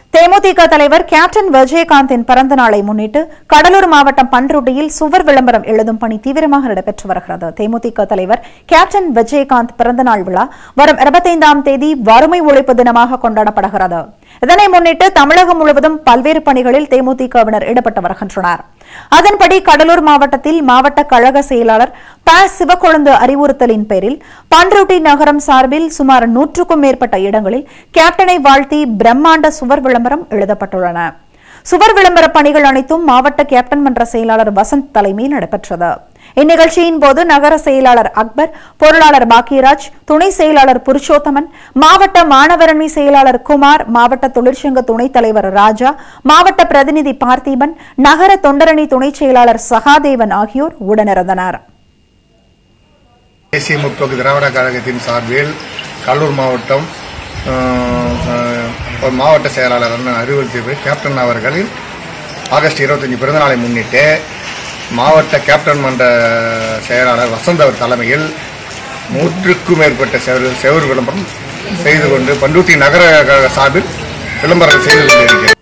தேமுதிக தலைவர் கேப்டன் விஜயகாந்தின் பிறந்த நாளை முன்னிட்டு கடலூர் மாவட்டம் பன்ருட்டியில் சுவர் விளம்பரம் எழுதும் பணி தீவிரமாக நடைபெற்று வருகிறது தேமுதிக தலைவர் கேப்டன் விஜயகாந்த் பிறந்தநாள் விழா வரும் இருபத்தைந்தாம் தேதி வறுமை ஒழிப்பு தினமாக கொண்டாடப்படுகிறது இதனை முன்னிட்டு தமிழகம் முழுவதும் பல்வேறு பணிகளில் தேமுதிகவினர் ஈடுபட்டு வருகின்றனர் அதன்படி கடலூர் மாவட்டத்தில் மாவட்ட கழக செயலாளர் ப சிவக்கொழுந்து அறிவுறுத்தலின் பேரில் பன்ருட்டி நகரம் சார்பில் சுமார் நூற்றுக்கும் மேற்பட்ட இடங்களில் கேப்டனை வாழ்த்தி பிரம்மாண்ட சுவர் விளம்பரம் எழுதப்பட்டுள்ளன சுவர் விளம்பர பணிகள் அனைத்தும் மாவட்ட கேப்டன் மன்ற செயலாளர் வசந்த் தலைமையில் நடைபெற்றது இந்நிகழ்ச்சியின் போது நகர செயலாளர் அக்பர் பொருளாளர் பாக்கியராஜ் துணை செயலாளர் புருஷோத்தமன் மாவட்ட மாணவரணி செயலாளர் குமார் மாவட்ட தொழிற்சங்க துணைத் தலைவர் ராஜா மாவட்ட பிரதிநிதி பார்த்திபன் நகர தொண்டரணி துணைச் செயலாளர் சகாதேவன் ஆகியோர் உடனிருந்தனர் தேசிய முற்போக்கு திராவிட கழகத்தின் சார்பில் கடலூர் மாவட்டம் அஹ், அஹ், ஒரு மாவட்ட செயலாளர் அண்ணன் அறிவுறுத்திய கேப்டன் அவர்களின் ஆகஸ்ட் இருபத்தஞ்சு பிறந்தநாளை முன்னிட்டு மாவட்ட கேப்டன் மன்ற செயலாளர் வசந்த் அவர் தலைமையில் நூற்றுக்கும் மேற்பட்ட செவரு செவரு விளம்பரம் செய்து கொண்டு பண்டூட்டி நகர கழக சார்பில் விளம்பரம் செய்து கொண்டிருக்கிறது